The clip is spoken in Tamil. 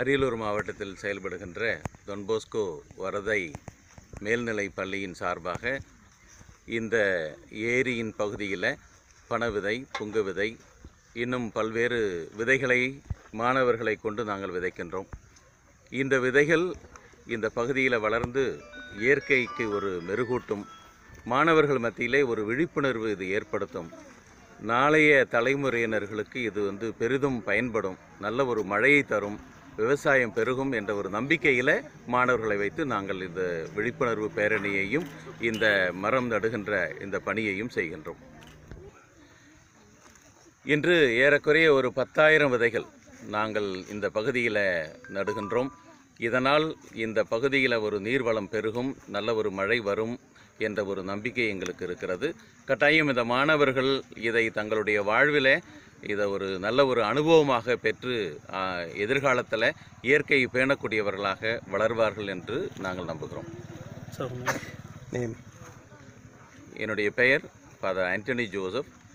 அரியலூர் மாவட்டத்தில் செயல்படுகின்ற தொன்போஸ்கோ வரதை மேல்நிலைப் பள்ளியின் சார்பாக இந்த ஏரியின் பகுதியில் பனவிதை புங்க விதை இன்னும் பல்வேறு விதைகளை மாணவர்களை கொண்டு நாங்கள் விதைக்கின்றோம் இந்த விதைகள் இந்த பகுதியில் வளர்ந்து இயற்கைக்கு ஒரு மெருகூட்டும் மாணவர்கள் மத்தியிலே ஒரு விழிப்புணர்வு இது ஏற்படுத்தும் நாளைய தலைமுறையினர்களுக்கு இது வந்து பெரிதும் பயன்படும் நல்ல ஒரு மழையை தரும் விவசாயம் பெருகும் என்ற ஒரு நம்பிக்கையில் மாணவர்களை வைத்து நாங்கள் இந்த விழிப்புணர்வு பேரணியையும் இந்த மரம் நடுகின்ற இந்த பணியையும் செய்கின்றோம் இன்று ஏறக்குறைய ஒரு பத்தாயிரம் விதைகள் நாங்கள் இந்த பகுதியில் நடுகின்றோம் இதனால் இந்த பகுதியில் ஒரு நீர்வளம் பெருகும் நல்ல ஒரு மழை வரும் என்ற ஒரு நம்பிக்கை எங்களுக்கு இருக்கிறது கட்டாயம் இந்த மாணவர்கள் இதை தங்களுடைய வாழ்வில் இதை ஒரு நல்ல ஒரு அனுபவமாக பெற்று எதிர்காலத்தில் இயற்கையை பேணக்கூடியவர்களாக வளர்வார்கள் என்று நாங்கள் நம்புகிறோம் சார் நேம் என்னுடைய பெயர் ஃபாதர் ஆண்டனி ஜோசப்